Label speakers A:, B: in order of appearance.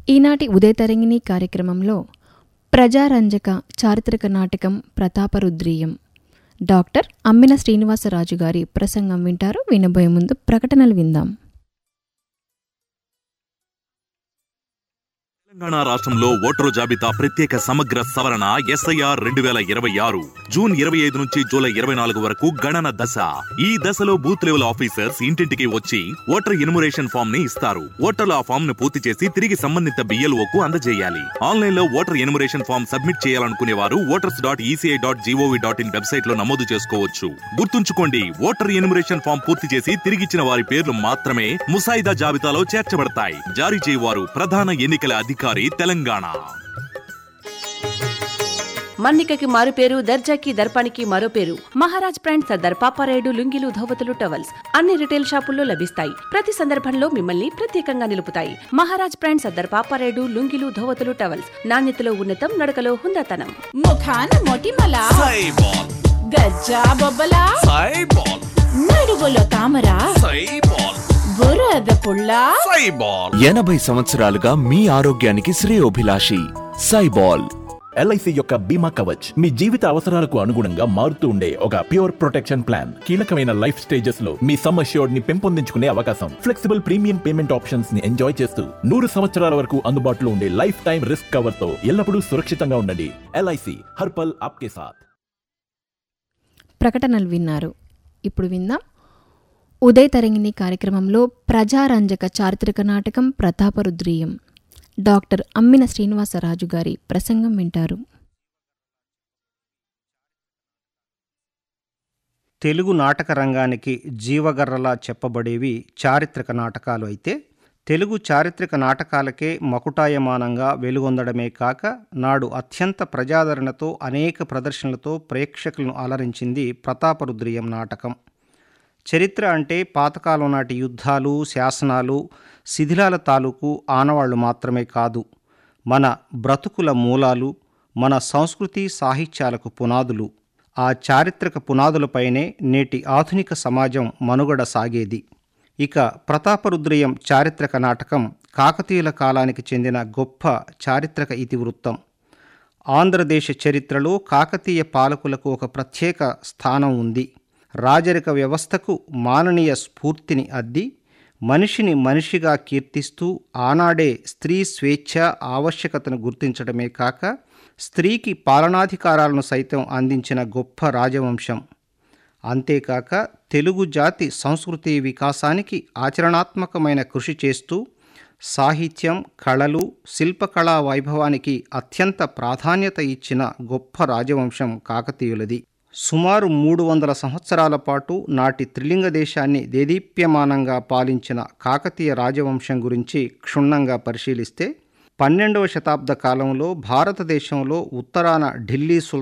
A: ఈనాటి ఉదయతరంగిణి కార్యక్రమంలో ప్రజారంజక చారిత్రక నాటకం ప్రతాపరుద్రీయం డాక్టర్ అమ్మిన శ్రీనివాసరాజు గారి ప్రసంగం వింటారు వినబోయే ముందు ప్రకటనలు విందాం
B: తెలంగాణ రాష్ట్రంలో ఓటరు జాబితా ప్రత్యేక సమగ్ర సవరణ ఎస్ఐఆర్ రెండు వేల ఇరవై ఆరు జూన్ ఇరవై ఐదు నుంచి జూలై ఇరవై నాలుగు వరకు గణన దశ ఈ దశలో బూత్ లెవెల్ ఆఫీసర్స్ ఇంటింటికి వచ్చి ఓటర్ ఎన్యుమరేషన్ ఫామ్ ని ఇస్తారు ఓటర్లు ఆ ఫామ్ ను పూర్తి చేసి తిరిగి సంబంధిత BLO కు అందజేయాలి ఆన్లైన్ లో ఓటర్ ఎన్యుమరేషన్ ఫామ్ సబ్మిట్ చేయాలనుకునే వారు voters dot ECI dot GOV dot in website లో నమోదు చేసుకోవచ్చు గుర్తుంచుకోండి ఓటర్ ఎన్యుమరేషన్ ఫామ్ పూర్తి చేసి తిరిగిచ్చిన వారి పేర్లు మాత్రమే ముసాయిదా జాబితాలో చేర్చబడతాయి జారీ చేయవారు ప్రధాన ఎన్నికల అధికారి తెలంగాణ
C: మన్నికకి మారు పేరు దర్జాకి దర్పానికి మరో పేరు మహారాజ్ బ్రాండ్ సర్దార్ పాపారాయుడు లుంగిలు ధోవతులు టవల్స్ అన్ని రిటైల్ షాపుల్లో లభిస్తాయి ప్రతి సందర్భంలో మిమ్మల్ని ప్రత్యేకంగా నిలుపుతాయి మహారాజ్ బ్రాండ్ సర్దార్ పాపారాయుడు లుంగిలు ధోవతులు టవల్స్ నాణ్యతలో ఉన్నతం నడకలో హుందాతనం
D: ముఖాన మొటిమల
B: సైబాల్
D: గజ్జా బొబ్బల
B: సైబాల్
D: నడువులో తామర
B: సైబాల్
D: బురద పుల్ల
B: సైబాల్
E: ఎనభై సంవత్సరాలుగా మీ ఆరోగ్యానికి శ్రేయోభిలాషి సైబాల్
F: ఎల్ఐసి యొక్క బీమా కవచ్ మీ జీవిత అవసరాలకు అనుగుణంగా మారుతూ ఉండే ఒక ప్యూర్ ప్రొటెక్షన్ ప్లాన్ కీలకమైన లైఫ్ స్టేజెస్ లో మీ సమ్ అష్యూర్డ్ ని పెంపొందించుకునే అవకాశం ఫ్లెక్సిబుల్ ప్రీమియం పేమెంట్ ఆప్షన్స్ ని ఎంజాయ్ చేస్తూ నూరు సంవత్సరాల వరకు అందుబాటులో ఉండే లైఫ్ టైం రిస్క్ కవర్ తో ఎల్లప్పుడూ సురక్షితంగా ఉండండి ఎల్ఐసి హర్పల్ ఆప్కే సాథ్
A: ప్రకటనలు విన్నారు ఇప్పుడు విందాం ఉదయ తరంగిణి కార్యక్రమంలో ప్రజారంజక చారిత్రక నాటకం ప్రతాపరుద్రీయం డాక్టర్ అమ్మిన శ్రీనివాసరాజు గారి ప్రసంగం వింటారు
G: తెలుగు నాటక రంగానికి జీవగర్రలా చెప్పబడేవి చారిత్రక నాటకాలు అయితే తెలుగు చారిత్రక నాటకాలకే మకుటాయమానంగా వెలుగొందడమే కాక నాడు అత్యంత ప్రజాదరణతో అనేక ప్రదర్శనలతో ప్రేక్షకులను అలరించింది ప్రతాపరుద్రియం నాటకం చరిత్ర అంటే పాతకాలం నాటి యుద్ధాలు శాసనాలు శిథిలాల తాలూకు ఆనవాళ్లు మాత్రమే కాదు మన బ్రతుకుల మూలాలు మన సంస్కృతి సాహిత్యాలకు పునాదులు ఆ చారిత్రక పునాదులపైనే నేటి ఆధునిక సమాజం మనుగడ సాగేది ఇక ప్రతాపరుద్రయం చారిత్రక నాటకం కాకతీయుల కాలానికి చెందిన గొప్ప చారిత్రక ఇతివృత్తం ఆంధ్రదేశ చరిత్రలో కాకతీయ పాలకులకు ఒక ప్రత్యేక స్థానం ఉంది రాజరిక వ్యవస్థకు మాననీయ స్ఫూర్తిని అద్ది మనిషిని మనిషిగా కీర్తిస్తూ ఆనాడే స్త్రీ స్వేచ్ఛ ఆవశ్యకతను గుర్తించడమే కాక స్త్రీకి పాలనాధికారాలను సైతం అందించిన గొప్ప రాజవంశం అంతేకాక తెలుగు జాతి సంస్కృతి వికాసానికి ఆచరణాత్మకమైన కృషి చేస్తూ సాహిత్యం కళలు శిల్పకళా వైభవానికి అత్యంత ప్రాధాన్యత ఇచ్చిన గొప్ప రాజవంశం కాకతీయులది సుమారు మూడు వందల సంవత్సరాల పాటు నాటి త్రిలింగ దేశాన్ని దేదీప్యమానంగా పాలించిన కాకతీయ రాజవంశం గురించి క్షుణ్ణంగా పరిశీలిస్తే పన్నెండవ శతాబ్ద కాలంలో భారతదేశంలో ఉత్తరాన ఢిల్లీ సుల్తాన్